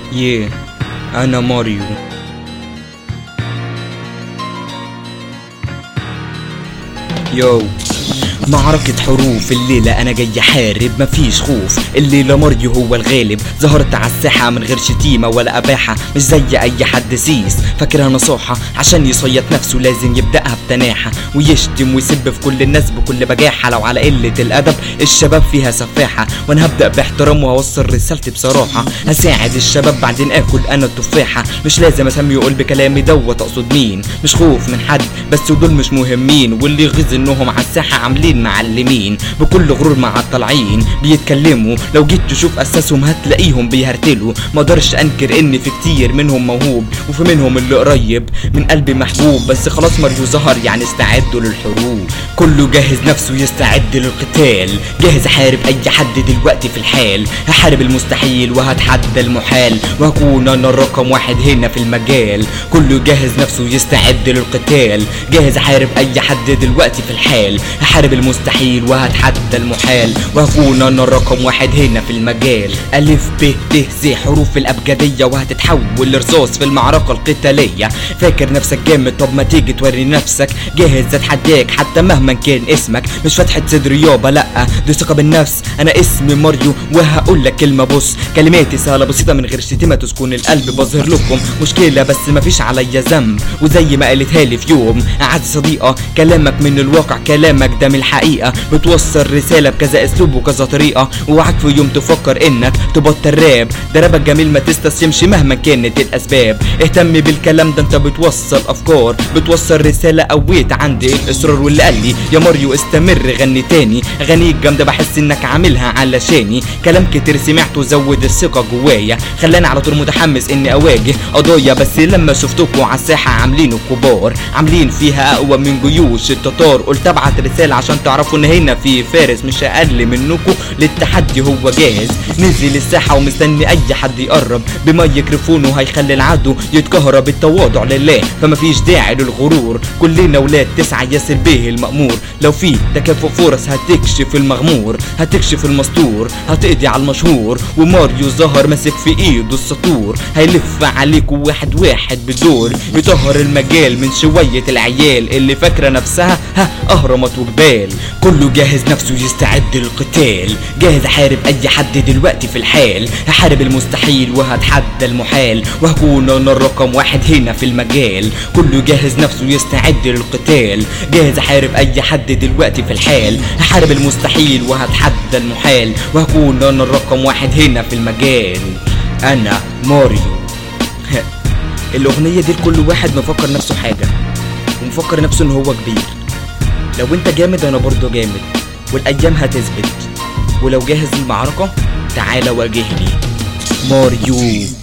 يه انا ماريو يو معركة حروف الليلة أنا جاي أحارب مفيش خوف الليلة ماريو هو الغالب ظهرت على الساحة من غير شتيمة ولا أباحة مش زي أي حد سيس فاكرها نصاحة عشان يصيط نفسه لازم يبدأها بتناحة ويشتم ويسب في كل الناس بكل بجاحة لو على قلة الأدب الشباب فيها سفاحة وأنا هبدأ باحترام وأوصل رسالتي بصراحة هساعد الشباب بعدين آكل أنا التفاحة مش لازم أسمي يقول بكلامي دوت أقصد مين مش خوف من حد بس دول مش مهمين واللي يغيظ إنهم على الساحة عاملين معلمين بكل غرور مع الطالعين بيتكلموا لو جيت تشوف اساسهم هتلاقيهم بيهرتلوا مقدرش انكر ان في كتير منهم موهوب وفي منهم اللي قريب من قلبي محبوب بس خلاص ماريو ظهر يعني استعدوا للحروب كله جاهز نفسه يستعد للقتال جاهز احارب اي حد دلوقتي في الحال هحارب المستحيل وهتحدى المحال وهكون انا الرقم واحد هنا في المجال كله جاهز نفسه يستعد للقتال جاهز احارب اي حد دلوقتي في الحال هحارب المستحيل وهتحدى المحال وهكون انا الرقم واحد هنا في المجال الف ب ت ز حروف الابجديه وهتتحول لرصاص في المعركه القتاليه فاكر نفسك جامد طب ما تيجي توري نفسك جاهز اتحداك حتى مهما كان اسمك مش فتحه صدر يابا لا دي ثقه بالنفس انا اسمي ماريو وهقول لك كلمه بص كلماتي سهله بسيطه من غير شتيمه تسكن القلب بظهر لكم مشكله بس مفيش عليا ذنب وزي ما قالتها لي في يوم اعز صديقه كلامك من الواقع كلامك ده من الحقيقه بتوصل رساله بكذا اسلوب وكذا طريقه ووعك في يوم تفكر انك تبطل راب ده رابك جميل ما تستسلمش مهما كانت الاسباب اهتم بالكلام ده انت بتوصل افكار بتوصل رساله قويت عندي الاصرار واللي قال لي يا ماريو استمر غني تاني اغانيك جامده بحس انك عاملها علشاني كلام كتير سمعته زود الثقه جوايا خلاني على طول متحمس اني اواجه قضايا بس لما شفتكوا على الساحه عاملين الكبار عاملين فيها اقوى من جيوش التتار قلت ابعت رساله عشان تعرفوا ان هنا في فارس مش اقل منكم للتحدي هو جاهز نزل الساحه ومستني اي حد يقرب بميكروفونه هيخلي العدو يتكهرب التواضع لله فمفيش داعي للغرور كلنا ولاد تسعى ياسر به المأمور لو في تكافؤ فرص هتكشف المغمور هتكشف المستور هتقضي على المشهور وماريو ظهر ماسك في ايده السطور هيلف عليكوا واحد واحد بدور يطهر المجال من شوية العيال اللي فاكرة نفسها ها اهرمت وجبال كله جاهز نفسه يستعد للقتال جاهز احارب اي حد دلوقتي في الحال هحارب المستحيل وهتحدى المحال وهكون انا الرقم واحد هنا في المجال كله جاهز نفسه يستعد للقتال جاهز احارب اي حد دلوقتي في الحال هحارب المستحيل وهتحدى المحال وهكون انا الرقم واحد هنا في المجال انا ماريو الاغنية دي لكل واحد مفكر نفسه حاجة ومفكر نفسه ان هو كبير لو انت جامد انا برضه جامد والايام هتثبت ولو جاهز للمعركة تعالى واجهني ماريو